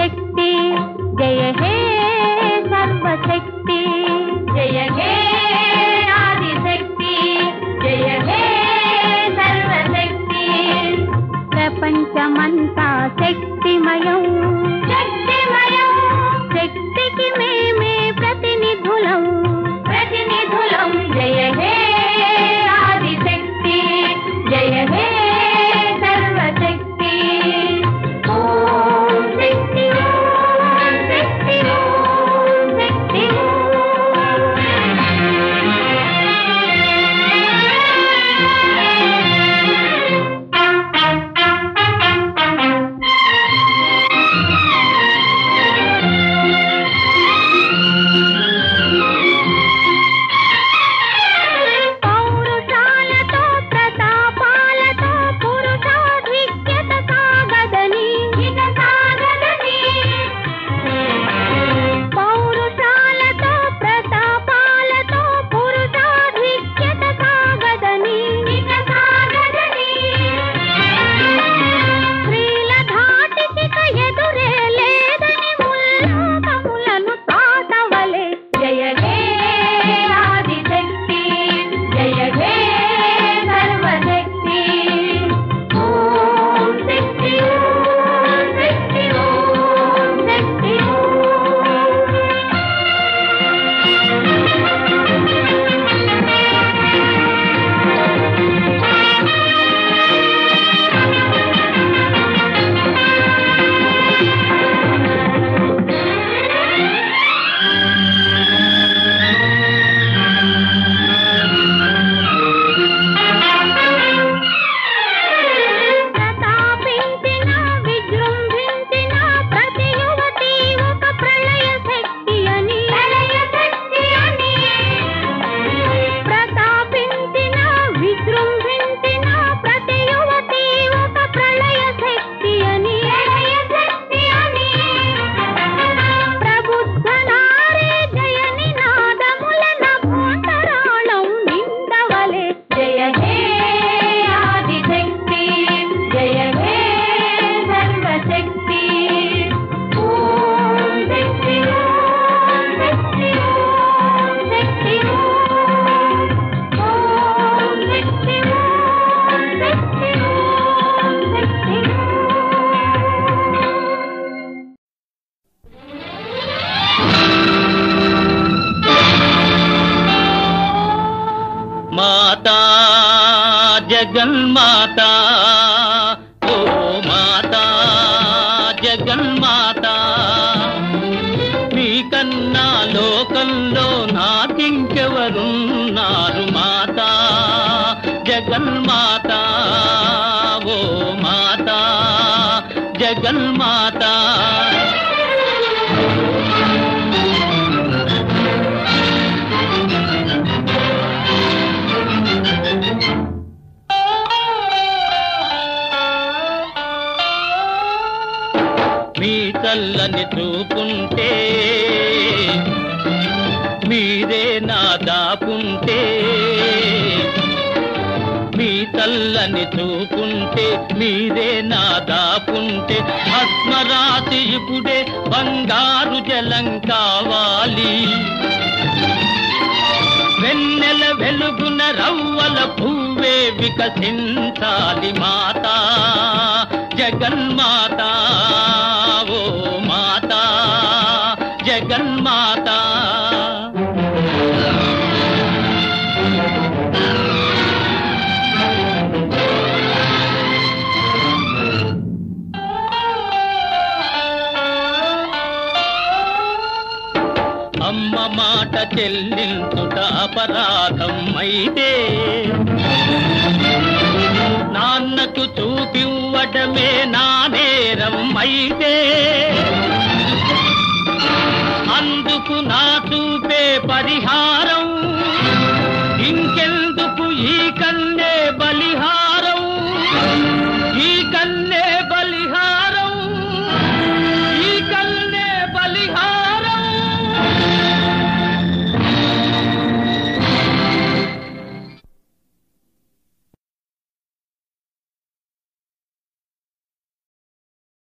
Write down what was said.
శక్తి జయ హే సర్వశక్తి జయ హే ఆదిశక్తి జయ హే సర్వశక్తి ప్రపంచమంతా శక్తిమయం శక్తిమయం శక్తికి మేమే ప్రతినిధులం ప్రతినిధులం జయ హే ఆదిశక్తి జయ హే సర్వశక్తి ఓం శక్తి ఓం శక్తి ఓం శక్తి పౌరుషాలతో ప్రతాపాలతో పురుషాధిక్యత సాగదని ఇక సాగదని పౌరుషాలతో ప్రతాపాలతో పురుషాధిక్యత సాగదని ఇక సాగదని స్త్రీల ధాటికిక ఎదురే లేదని ముల్లోకములను తాతవలే జయ హే ఆదిశక్తి జయ హే సర్వశక్తి ఓం శక్తి ఓం శక్తి ఓం శక్తి ప్రతాపించిన విజృంభించిన ప్రతి యువతి ఒక ప్రళయ శక్తి అని ప్రళయ శక్తి అని ప్రతాపించిన విజృంభించిన ప్రతి యువతి ఒక ప్రళయ శక్తి అని ప్రళయ శక్తి అని ప్రబుద్ధ నారీ జయ నినాదముల నభోంతరాళం నిందవలే జయ హే ఆదిశక్తి జయ హే సర్వశక్తి ఓం శక్తి ఓం శక్తి ఓం శక్తి ఓం శక్తి ఓం శక్తి ఓం శక్తి మాతా జగన్మాతా ఓ మాతా జగన్మాతా మీకన్నా లోకంలో నాకింకెవరున్నారు మాతా జగన్మాతా ఓ మాతా జగన్మాతా మీ చల్లని చూపుంటే మీరే నా దాపుంటే మీ చల్లని చూపుంటే మీరే నా దాపుంటే భస్మరాతి ఇప్పుడే బంగారు జలం కావాలి వెన్నెల వెలుగున రవ్వల పువ్వే వికసించాలి మాతా జగన్మాత ఓ మాతా జగన్మాత అమ్మ మాట చెల్లించుట అపరాధం అయితే నాన్నకు చూపివ్వటమే నా నేరం అయితే